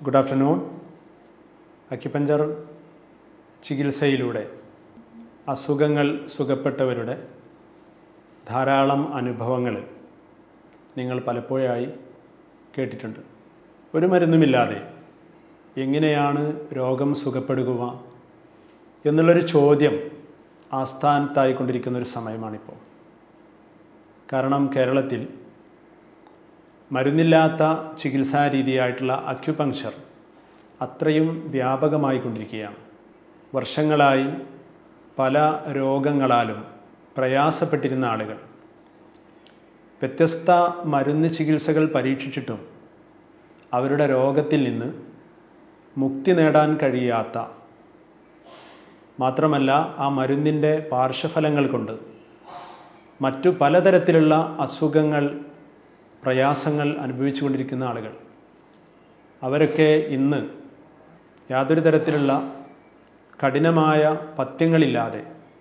good afternoon acupuncture ചികിത്സയിലൂടെ അസുഖങ്ങൾ സുഖപ്പെട്ടവരുടെ ധാരാളം അനുഭവങ്ങൾ നിങ്ങൾ പലപ്പോഴായി കേട്ടിട്ടുണ്ട് ഒരു മരുന്നുമില്ലാതെ എങ്ങനെയാണ് രോഗം സുഖപ്പെടുക എന്നുള്ളൊരു ചോദ്യം ആസ്ഥാനത്തായിക്കൊണ്ടിരിക്കുന്ന ഒരു സമയമാണിപ്പോൾ കാരണം കേരളത്തിൽ മരുന്നില്ലാത്ത ചികിത്സാ രീതിയായിട്ടുള്ള അക്യുപങ്ക്ചർ അത്രയും വ്യാപകമായി കൊണ്ടിരിക്കുകയാണ് വർഷങ്ങളായി പല രോഗങ്ങളാലും പ്രയാസപ്പെട്ടിരുന്ന ആളുകൾ വ്യത്യസ്ത മരുന്ന് ചികിത്സകൾ പരീക്ഷിച്ചിട്ടും അവരുടെ രോഗത്തിൽ നിന്ന് മുക്തി നേടാൻ കഴിയാത്ത മാത്രമല്ല ആ മരുന്നിൻ്റെ പാർശ്വഫലങ്ങൾ കൊണ്ട് മറ്റു പലതരത്തിലുള്ള അസുഖങ്ങൾ പ്രയാസങ്ങൾ അനുഭവിച്ചു കൊണ്ടിരിക്കുന്ന ആളുകൾ അവരൊക്കെ ഇന്ന് യാതൊരു തരത്തിലുള്ള കഠിനമായ പഥ്യങ്ങളില്ലാതെ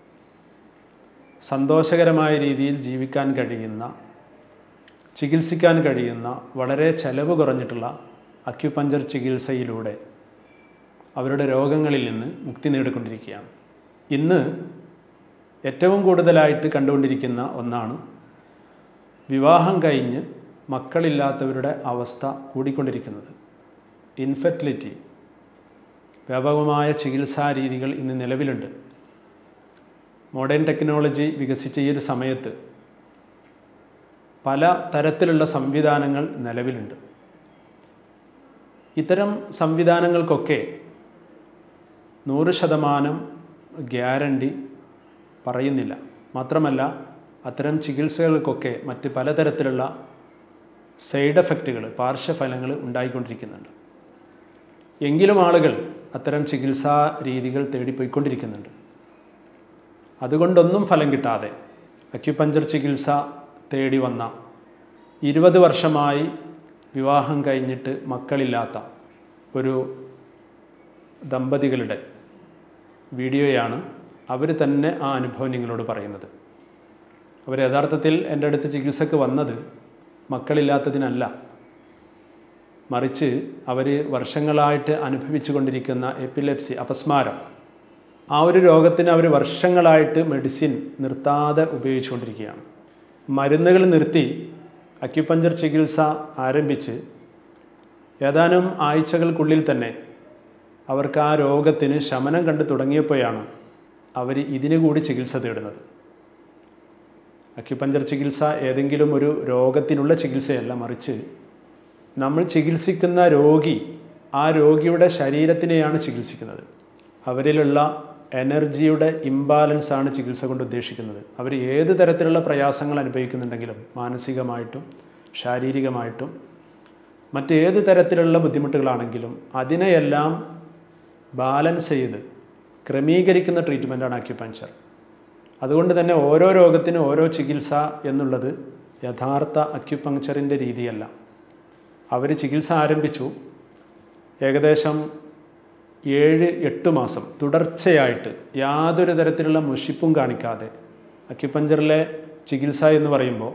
സന്തോഷകരമായ രീതിയിൽ ജീവിക്കാൻ കഴിയുന്ന ചികിത്സിക്കാൻ കഴിയുന്ന വളരെ ചെലവ് കുറഞ്ഞിട്ടുള്ള അക്യുപഞ്ചർ ചികിത്സയിലൂടെ അവരുടെ രോഗങ്ങളിൽ നിന്ന് മുക്തി നേടിക്കൊണ്ടിരിക്കുകയാണ് ഇന്ന് ഏറ്റവും കൂടുതലായിട്ട് കണ്ടുകൊണ്ടിരിക്കുന്ന ഒന്നാണ് വിവാഹം കഴിഞ്ഞ് മക്കളില്ലാത്തവരുടെ അവസ്ഥ കൂടിക്കൊണ്ടിരിക്കുന്നത് ഇൻഫെർട്ടിലിറ്റി വ്യാപകമായ ചികിത്സാ രീതികൾ ഇന്ന് നിലവിലുണ്ട് മോഡേൺ ടെക്നോളജി വികസിച്ച ഈ ഒരു സമയത്ത് പല തരത്തിലുള്ള സംവിധാനങ്ങൾ നിലവിലുണ്ട് ഇത്തരം സംവിധാനങ്ങൾക്കൊക്കെ നൂറ് ശതമാനം ഗ്യാരണ്ടി പറയുന്നില്ല മാത്രമല്ല അത്തരം ചികിത്സകൾക്കൊക്കെ മറ്റ് പലതരത്തിലുള്ള സൈഡ് എഫക്റ്റുകൾ പാർശ്വഫലങ്ങൾ ഉണ്ടായിക്കൊണ്ടിരിക്കുന്നുണ്ട് എങ്കിലും ആളുകൾ അത്തരം ചികിത്സാ രീതികൾ തേടിപ്പോയിക്കൊണ്ടിരിക്കുന്നുണ്ട് അതുകൊണ്ടൊന്നും ഫലം കിട്ടാതെ അക്യുപഞ്ചർ ചികിത്സ തേടി വന്ന ഇരുപത് വർഷമായി വിവാഹം കഴിഞ്ഞിട്ട് മക്കളില്ലാത്ത ഒരു ദമ്പതികളുടെ വീഡിയോയാണ് അവർ തന്നെ ആ അനുഭവം നിങ്ങളോട് പറയുന്നത് അവർ യഥാർത്ഥത്തിൽ എൻ്റെ അടുത്ത് ചികിത്സക്ക് വന്നത് മക്കളില്ലാത്തതിനല്ല മറിച്ച് അവർ വർഷങ്ങളായിട്ട് അനുഭവിച്ചു കൊണ്ടിരിക്കുന്ന എപ്പിലെപ്സി അപസ്മാരം ആ ഒരു രോഗത്തിന് അവർ വർഷങ്ങളായിട്ട് മെഡിസിൻ നിർത്താതെ ഉപയോഗിച്ചുകൊണ്ടിരിക്കുകയാണ് മരുന്നുകൾ നിർത്തി അക്യുപഞ്ചർ ചികിത്സ ആരംഭിച്ച് ഏതാനും ആഴ്ചകൾക്കുള്ളിൽ തന്നെ അവർക്ക് ആ രോഗത്തിന് ശമനം കണ്ടു തുടങ്ങിയപ്പോഴാണ് അവർ ഇതിനു കൂടി ചികിത്സ തേടുന്നത് അക്യുപഞ്ചർ ചികിത്സ ഏതെങ്കിലും ഒരു രോഗത്തിനുള്ള ചികിത്സയല്ല മറിച്ച് നമ്മൾ ചികിത്സിക്കുന്ന രോഗി ആ രോഗിയുടെ ശരീരത്തിനെയാണ് ചികിത്സിക്കുന്നത് അവരിലുള്ള എനർജിയുടെ ഇംബാലൻസ് ആണ് ചികിത്സ കൊണ്ട് ഉദ്ദേശിക്കുന്നത് അവർ ഏത് തരത്തിലുള്ള പ്രയാസങ്ങൾ അനുഭവിക്കുന്നുണ്ടെങ്കിലും മാനസികമായിട്ടും ശാരീരികമായിട്ടും മറ്റേത് തരത്തിലുള്ള ബുദ്ധിമുട്ടുകളാണെങ്കിലും അതിനെയെല്ലാം ബാലൻസ് ചെയ്ത് ക്രമീകരിക്കുന്ന ട്രീറ്റ്മെൻറ്റാണ് അക്യുപഞ്ചർ അതുകൊണ്ട് തന്നെ ഓരോ രോഗത്തിനും ഓരോ ചികിത്സ എന്നുള്ളത് യഥാർത്ഥ അക്യുപങ്ക്ചറിൻ്റെ രീതിയല്ല അവർ ചികിത്സ ആരംഭിച്ചു ഏകദേശം ഏഴ് എട്ട് മാസം തുടർച്ചയായിട്ട് യാതൊരു തരത്തിലുള്ള മുഷിപ്പും കാണിക്കാതെ അക്യുപഞ്ചറിലെ ചികിത്സ എന്ന് പറയുമ്പോൾ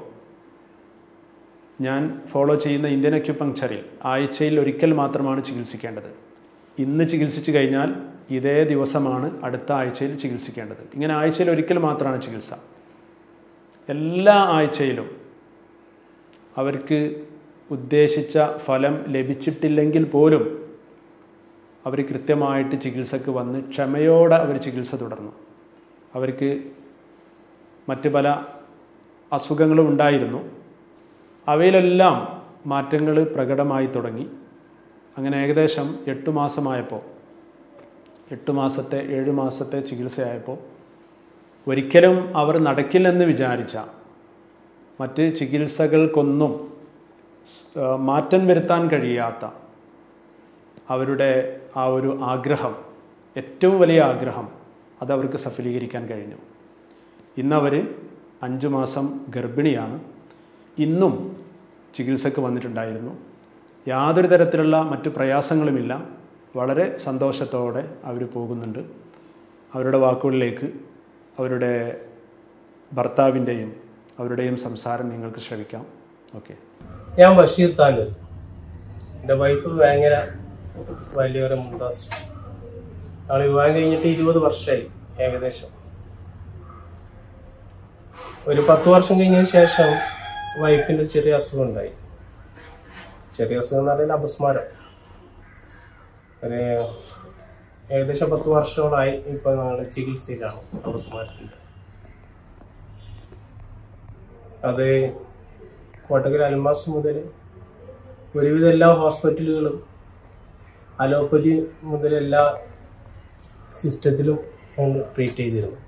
ഞാൻ ഫോളോ ചെയ്യുന്ന ഇന്ത്യൻ അക്യുപങ്ക്ചറിൽ ആഴ്ചയിൽ ഒരിക്കൽ മാത്രമാണ് ചികിത്സിക്കേണ്ടത് ഇന്ന് ചികിത്സിച്ചു കഴിഞ്ഞാൽ ഇതേ ദിവസമാണ് അടുത്ത ആഴ്ചയിൽ ചികിത്സിക്കേണ്ടത് ഇങ്ങനെ ആഴ്ചയിൽ ഒരിക്കൽ മാത്രമാണ് ചികിത്സ എല്ലാ ആഴ്ചയിലും അവർക്ക് ഉദ്ദേശിച്ച ഫലം ലഭിച്ചിട്ടില്ലെങ്കിൽ പോലും അവർ കൃത്യമായിട്ട് ചികിത്സക്ക് വന്ന് ക്ഷമയോടെ അവർ ചികിത്സ തുടർന്നു അവർക്ക് മറ്റ് പല അസുഖങ്ങളും ഉണ്ടായിരുന്നു അവയിലെല്ലാം മാറ്റങ്ങൾ പ്രകടമായി തുടങ്ങി അങ്ങനെ ഏകദേശം എട്ട് മാസമായപ്പോൾ എട്ട് മാസത്തെ ഏഴ് മാസത്തെ ചികിത്സയായപ്പോൾ ഒരിക്കലും അവർ നടക്കില്ലെന്ന് വിചാരിച്ച മറ്റ് ചികിത്സകൾക്കൊന്നും മാറ്റം വരുത്താൻ കഴിയാത്ത അവരുടെ ആ ഒരു ആഗ്രഹം ഏറ്റവും വലിയ ആഗ്രഹം അത് അവർക്ക് സഫലീകരിക്കാൻ കഴിഞ്ഞു ഇന്നവർ അഞ്ച് മാസം ഗർഭിണിയാണ് ഇന്നും ചികിത്സക്ക് വന്നിട്ടുണ്ടായിരുന്നു യാതൊരു തരത്തിലുള്ള മറ്റു പ്രയാസങ്ങളുമില്ല വളരെ സന്തോഷത്തോടെ അവർ പോകുന്നുണ്ട് അവരുടെ വാക്കുകളിലേക്ക് അവരുടെ ഭർത്താവിൻ്റെയും അവരുടെയും സംസാരം നിങ്ങൾക്ക് ശ്രവിക്കാം ഓക്കെ ഞാൻ ബഷീർ താലൂർ എൻ്റെ വൈഫ് ഭയങ്കര വലിയവരെ മുംതാസ് ഞങ്ങൾ വിവാഹം കഴിഞ്ഞിട്ട് ഇരുപത് വർഷമായി ഏകദേശം ഒരു പത്ത് വർഷം കഴിഞ്ഞതിന് ശേഷം വൈഫിന് ഒരു ചെറിയ അസുഖം ഉണ്ടായി ചെറിയ അസുഖം എന്ന് പറഞ്ഞാൽ അപസ്മാരം ഒരു ഏകദേശം പത്ത് വർഷത്തോളായി ഇപ്പൊ ഞങ്ങൾ ചികിത്സയിലാണ് അപസ്മാരത്തിൻ്റെ അത് കോട്ടക്കൽ അൽമാസ് മുതൽ ഒരുവിധം എല്ലാ ഹോസ്പിറ്റലുകളും അലോപ്പതി മുതൽ എല്ലാ സിസ്റ്റത്തിലും ഞങ്ങൾ ട്രീറ്റ് ചെയ്തിരുന്നു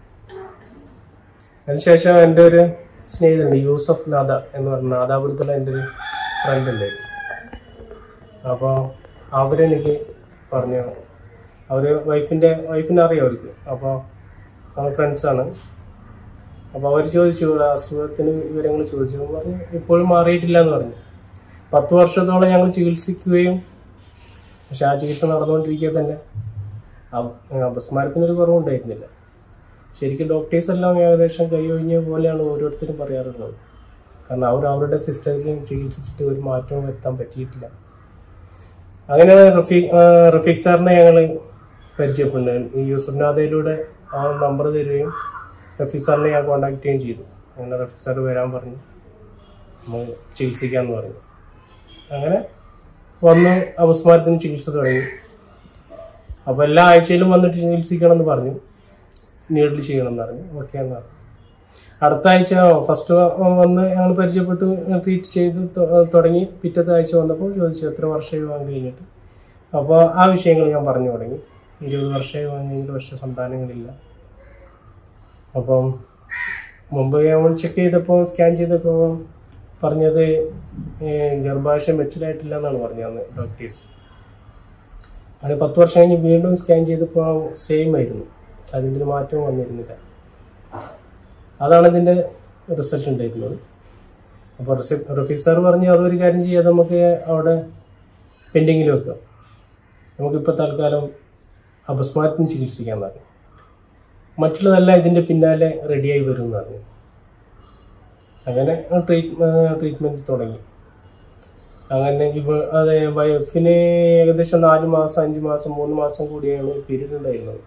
അതിനുശേഷം എൻ്റെ ഒരു സ്നേഹിതനുണ്ട് യൂസഫ് നാദ എന്ന് പറഞ്ഞ നാദാപുരത്തുള്ള എൻ്റെ ഒരു ഫ്രണ്ട് ഉണ്ടായിരുന്നു അപ്പോൾ അവരെനിക്ക് പറഞ്ഞു അവർ വൈഫിൻ്റെ വൈഫിനെ അറിയാം അവർക്ക് അപ്പോൾ നമ്മൾ ഫ്രണ്ട്സാണ് അപ്പോൾ അവർ ചോദിച്ചു ഇവിടെ അസുഖത്തിന് വിവരങ്ങൾ ചോദിച്ചു അപ്പോൾ പറഞ്ഞു ഇപ്പോഴും മാറിയിട്ടില്ല എന്ന് പറഞ്ഞു പത്ത് വർഷത്തോളം ഞങ്ങൾ ചികിത്സിക്കുകയും പക്ഷെ ആ ചികിത്സ നടന്നുകൊണ്ടിരിക്കുക തന്നെ അപ- അപസ്മാരത്തിനൊരു കുറവുണ്ടായിരുന്നില്ല ശരിക്കും ഡോക്ടേഴ്സ് എല്ലാം ഏകദേശം കൈയൊഴിഞ്ഞ പോലെയാണ് ഓരോരുത്തരും പറയാറുള്ളത് കാരണം അവർ അവരുടെ സിസ്റ്റത്തിൽ ചികിത്സിച്ചിട്ട് ഒരു മാറ്റവും വരുത്താൻ പറ്റിയിട്ടില്ല അങ്ങനെയാണ് റഫീഖ് ആ, റഫീഖ് സാറിനെ ഞങ്ങൾ പരിചയപ്പെടുന്നത് ഈ യൂസഫ്നാഥയിലൂടെ ആ നമ്പർ തരികയും റഫീഖ് സാറിനെ ഞാൻ കോൺടാക്ട് ചെയ്യുകയും ചെയ്തു അങ്ങനെ റഫീഖ് സാർ വരാൻ പറഞ്ഞു നമ്മൾ ചികിത്സിക്കാമെന്ന് പറഞ്ഞു അങ്ങനെ വന്ന് അപസ്മാരത്തിന് ചികിത്സ തുടങ്ങി അപ്പോൾ എല്ലാ ആഴ്ചയിലും വന്നിട്ട് ചികിത്സിക്കണം എന്ന് പറഞ്ഞു നീഡിൽ ചെയ്യണം എന്ന് പറഞ്ഞു ഓക്കെ എന്ന് പറഞ്ഞു അടുത്ത ആഴ്ച ഫസ്റ്റ് വന്ന് ഞങ്ങൾ പരിചയപ്പെട്ടു ട്രീറ്റ് ചെയ്ത് തൊ- തുടങ്ങി പിറ്റത്തെ ആഴ്ച വന്നപ്പോൾ ചോദിച്ചു എത്ര വർഷമായി വാങ്ങി കഴിഞ്ഞിട്ട് അപ്പോൾ ആ വിഷയങ്ങൾ ഞാൻ പറഞ്ഞു തുടങ്ങി ഇരുപത് വർഷമായി വാങ്ങി കഴിഞ്ഞിട്ട് പക്ഷേ സന്താനങ്ങളില്ല അപ്പം മുമ്പ് നമ്മൾ ചെക്ക് ചെയ്തപ്പോൾ സ്കാൻ ചെയ്തപ്പോൾ പറഞ്ഞത് ഏഹ്, ഗർഭാശയം മെച്ചലായിട്ടില്ല എന്നാണ് പറഞ്ഞത് അന്ന് ഡോക്ടേഴ്സ് അത് പത്ത് വർഷം കഴിഞ്ഞ് വീണ്ടും സ്കാൻ ചെയ്തപ്പോൾ സെയിം ആയിരുന്നു അതിൻ്റെ ഒരു മാറ്റവും വന്നിരുന്നില്ല അതാണ് ഇതിൻ്റെ റിസൾട്ട് ഉണ്ടായിരുന്നത് അപ്പോൾ റഫീഖ് സാർ പറഞ്ഞു അതൊരു കാര്യം ചെയ്യാതെ നമുക്ക് അവിടെ പെൻഡിങ്ങിൽ വെക്കാം നമുക്കിപ്പോൾ തൽക്കാലം അപസ്മാരത്തിന് ചികിത്സിക്കാൻ പറഞ്ഞു മറ്റുള്ളതെല്ലാം ഇതിൻ്റെ പിന്നാലെ റെഡിയായി വരും എന്ന് പറഞ്ഞു അങ്ങനെ ട്രീറ്റ് ട്രീറ്റ്മെൻറ്റ് തുടങ്ങി അങ്ങനെ ഇപ്പോൾ അതെ വൈഫിന് ഏകദേശം നാല് മാസം അഞ്ച് മാസം മൂന്ന് മാസം കൂടിയാണ് പീരീഡ് ഉണ്ടായിരുന്നത്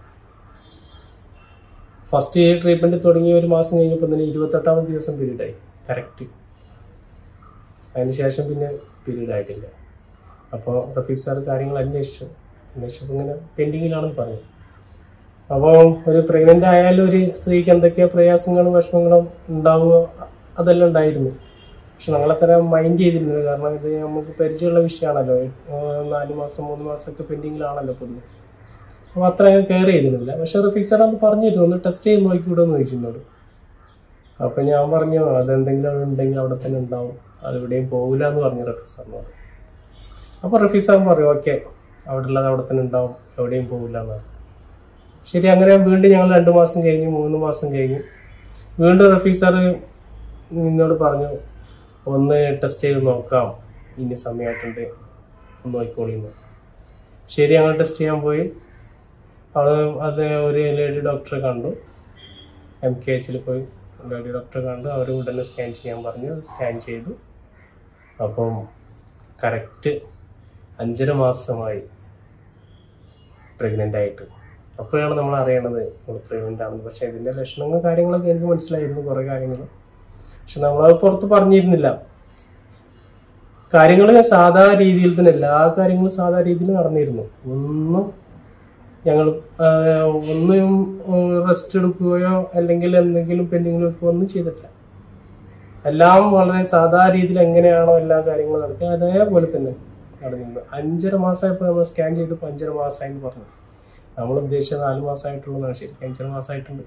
ഫസ്റ്റ് ഈ ട്രീറ്റ്മെൻറ്റ് തുടങ്ങി ഒരു മാസം കഴിഞ്ഞപ്പോൾ തന്നെ ഇരുപത്തെട്ടാമത്തെ ദിവസം പീരീഡായി കറക്റ്റ് അതിനുശേഷം പിന്നെ പീരീഡ് ആയിട്ടില്ല അപ്പോൾ റഫീഖ് സാർ കാര്യങ്ങൾ അന്വേഷിച്ചു അന്വേഷിച്ചപ്പോൾ ഇങ്ങനെ പെൻഡിങ്ങിലാണെന്ന് പറഞ്ഞു അപ്പോൾ ഒരു പ്രഗ്നൻ്റ് ആയാലും ഒരു സ്ത്രീക്ക് എന്തൊക്കെ പ്രയാസങ്ങളും വിഷമങ്ങളും ഉണ്ടാവുമോ അതെല്ലാം ഉണ്ടായിരുന്നു പക്ഷെ ഞങ്ങളത്ര മൈൻഡ് ചെയ്തിരുന്നില്ല കാരണം ഇത് നമുക്ക് പരിചയമുള്ള വിഷയമാണല്ലോ ഏഹ് നാല് മാസം മൂന്ന് മാസമൊക്കെ പെൻഡിങ്ങിലാണല്ലോ പൊതുവെ അപ്പോൾ അത്ര കെയർ ചെയ്തിരുന്നില്ല പക്ഷെ റഫീഖ് സാർ അന്ന് പറഞ്ഞിരുന്നു ഒന്ന് ടെസ്റ്റ് ചെയ്ത് നോക്കിക്കൂടെ എന്ന് ചോദിച്ചിട്ടുണ്ടോ അപ്പം ഞാൻ പറഞ്ഞു അതെന്തെങ്കിലും ഉണ്ടെങ്കിൽ അവിടെ തന്നെ ഉണ്ടാവും അത് എവിടെയും പോകില്ല എന്ന് പറഞ്ഞു റഫീഖ് സാറിന് പറഞ്ഞു അപ്പോൾ റഫീഖ് സാർ പറഞ്ഞു ഓക്കെ അവിടെ ഉള്ളത് അവിടെ തന്നെ ഉണ്ടാവും എവിടെയും പോകില്ല എന്ന് പറഞ്ഞു ശരി അങ്ങനെ വീണ്ടും ഞങ്ങൾ രണ്ട് മാസം കഴിഞ്ഞു മൂന്ന് മാസം കഴിഞ്ഞു വീണ്ടും റഫീഖ് സാറ് എന്നോട് പറഞ്ഞു ഒന്ന് ടെസ്റ്റ് ചെയ്ത് നോക്കാം ഇനി സമയമായിട്ടുണ്ട് ഒന്ന് നോക്കിക്കോളിന്ന് ശരി ഞങ്ങൾ ടെസ്റ്റ് ചെയ്യാൻ പോയി അവിടെ അത് ഒരു ലേഡി ഡോക്ടറെ കണ്ടു എം കെ എച്ചിൽ പോയി ലേഡി ഡോക്ടറെ കണ്ടു അവർ ഉടനെ സ്കാൻ ചെയ്യാൻ പറഞ്ഞു സ്കാൻ ചെയ്തു അപ്പം കറക്റ്റ് അഞ്ചര മാസമായി പ്രഗ്നൻ്റ് ആയിട്ട് അപ്പോഴാണ് നമ്മൾ അറിയണത് നമ്മൾ പ്രഗ്നൻ്റ് ആണെന്ന് പക്ഷേ ഇതിൻ്റെ ലക്ഷണങ്ങളും കാര്യങ്ങളൊക്കെ എനിക്ക് മനസ്സിലായിരുന്നു കുറേ കാര്യങ്ങൾ പക്ഷെ നമ്മളത് പുറത്ത് പറഞ്ഞിരുന്നില്ല കാര്യങ്ങൾ സാധാ രീതിയിൽ തന്നെ എല്ലാ കാര്യങ്ങളും സാധാ രീതിയിൽ നടന്നിരുന്നു ഒന്നും ഞങ്ങൾ ഒന്നും റെസ്റ്റ് എടുക്കുകയോ അല്ലെങ്കിൽ എന്തെങ്കിലും പെൻഡിങ്ങിൽ വെക്കുകയോ ഒന്നും ചെയ്തിട്ടില്ല എല്ലാം വളരെ സാധാ രീതിയിൽ എങ്ങനെയാണോ എല്ലാ കാര്യങ്ങളും നടക്കുക അതേപോലെ തന്നെ നടന്നിരുന്നു അഞ്ചര മാസമായപ്പോൾ നമ്മൾ സ്കാൻ ചെയ്തപ്പോൾ അഞ്ചര മാസമായി എന്ന് പറഞ്ഞു നമ്മൾ ഉദ്ദേശിച്ച നാല് മാസമായിട്ടുള്ളതാണ് ശരിക്കും അഞ്ചര മാസമായിട്ടുണ്ട്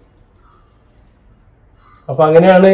അപ്പൊ അങ്ങനെയാണ്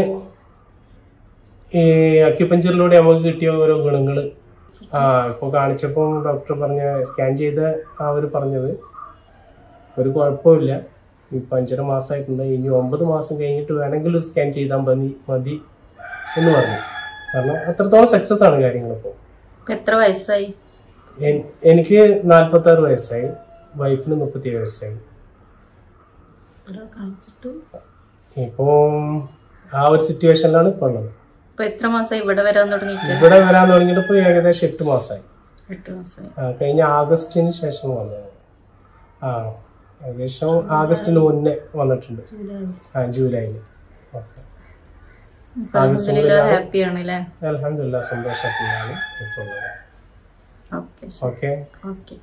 ഈ അക്യുപഞ്ചറിലൂടെ നമുക്ക് കിട്ടിയ ഓരോ ഗുണങ്ങൾ ആ ഇപ്പോൾ കാണിച്ചപ്പോൾ ഡോക്ടർ പറഞ്ഞ സ്കാൻ ചെയ്ത അവർ പറഞ്ഞത് ഒരു കുഴപ്പമില്ല ഇപ്പം അഞ്ചര മാസമായിട്ടുണ്ട് ഇനി ഒമ്പത് മാസം കഴിഞ്ഞിട്ട് വേണമെങ്കിൽ ഒരു സ്കാൻ ചെയ്താൽ മതി മതി എന്ന് പറഞ്ഞു കാരണം അത്രത്തോളം സക്സസ് ആണ് കാര്യങ്ങളിപ്പോൾ ഇപ്പൊ എത്ര വയസ്സായി എൻ- എനിക്ക് നാൽപ്പത്തി ആറ് വയസ്സായി വൈഫിന് മുപ്പത്തി വയസ്സായി ഇവിടെ കാണിച്ചിട്ട് ഇപ്പോൾ ആ ഒരു സിറ്റുവേഷനിലാണ് ഇപ്പോൾ ഉള്ളത് ഇപ്പൊ എത്ര മാസമായി ഇവിടെ വരാൻ തുടങ്ങിയിട്ട് ഇവിടെ വരാൻ തുടങ്ങിയിട്ട് ഇപ്പോൾ ഏകദേശം എട്ട് മാസമായി എട്ട് മാസമായി ആ, കഴിഞ്ഞ ആഗസ്റ്റിന് ശേഷം വന്നത് ആ ഏകദേശം ആഗസ്റ്റിന് മുന്നേ വന്നിട്ടുണ്ട് ആ ജൂലൈയിൽ ഓക്കെ അലഹമില്ല ഹാപ്പിയാണ് അല്ലേ അലഹമില്ല സന്തോഷത്തിലാണ് ഇപ്പോൾ ഉള്ളത് ഓക്കെ ഓക്കെ ഓക്കെ